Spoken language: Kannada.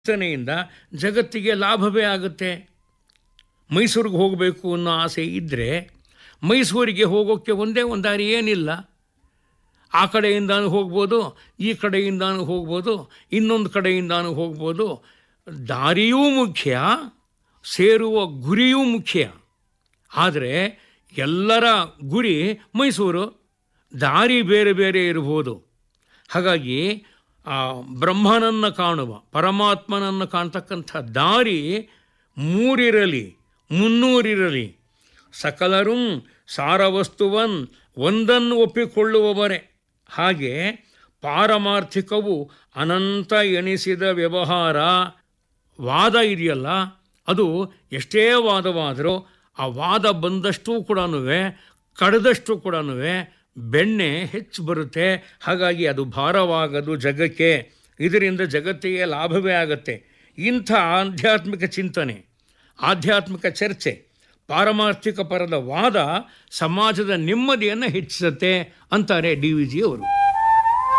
ಚಿಂತನೆಯಿಂದ ಜಗತ್ತಿಗೆ ಲಾಭವೇ ಆಗುತ್ತೆ ಮೈಸೂರಿಗೆ ಹೋಗಬೇಕು ಅನ್ನೋ ಆಸೆ ಇದ್ದರೆ ಮೈಸೂರಿಗೆ ಹೋಗೋಕ್ಕೆ ಒಂದೇ ಒಂದು ದಾರಿ ಏನಿಲ್ಲ ಆ ಕಡೆಯಿಂದಾನು ಹೋಗ್ಬೋದು ಈ ಕಡೆಯಿಂದಾನು ಹೋಗ್ಬೋದು ಇನ್ನೊಂದು ಕಡೆಯಿಂದಾನು ಹೋಗ್ಬೋದು ದಾರಿಯೂ ಮುಖ್ಯ ಸೇರುವ ಗುರಿಯೂ ಮುಖ್ಯ ಆದರೆ ಎಲ್ಲರ ಗುರಿ ಮೈಸೂರು ದಾರಿ ಬೇರೆ ಬೇರೆ ಇರಬಹುದು ಹಾಗಾಗಿ ಆ ಬ್ರಹ್ಮನನ್ನು ಕಾಣುವ ಪರಮಾತ್ಮನನ್ನು ಕಾಣ್ತಕ್ಕಂಥ ದಾರಿ ಮೂರಿರಲಿ ಮುನ್ನೂರಿರಲಿ ಸಕಲರೂ ಸಾರವಸ್ತುವನ್ ಒಂದನ್ನು ಒಪ್ಪಿಕೊಳ್ಳುವವರೇ ಹಾಗೆ ಪಾರಮಾರ್ಥಿಕವು ಅನಂತ ಎನಿಸಿದ ವ್ಯವಹಾರ ವಾದ ಇದೆಯಲ್ಲ ಅದು ಎಷ್ಟೇ ವಾದವಾದರೂ ಆ ವಾದ ಬಂದಷ್ಟೂ ಕೂಡ ಕಳೆದಷ್ಟು ಕೂಡ ಬೆಣ್ಣೆ ಹೆಚ್ಚು ಬರುತ್ತೆ ಹಾಗಾಗಿ ಅದು ಭಾರವಾಗದು ಜಗಕ್ಕೆ ಇದರಿಂದ ಜಗತ್ತಿಗೆ ಲಾಭವೇ ಆಗತ್ತೆ ಇಂಥ ಆಧ್ಯಾತ್ಮಿಕ ಚಿಂತನೆ ಆಧ್ಯಾತ್ಮಿಕ ಚರ್ಚೆ ಪಾರಮಾರ್ಥಿಕ ಪರದ ವಾದ ಸಮಾಜದ ನೆಮ್ಮದಿಯನ್ನು ಹೆಚ್ಚಿಸುತ್ತೆ ಅಂತಾರೆ ಡಿ ವಿ ಜಿ ಅವರು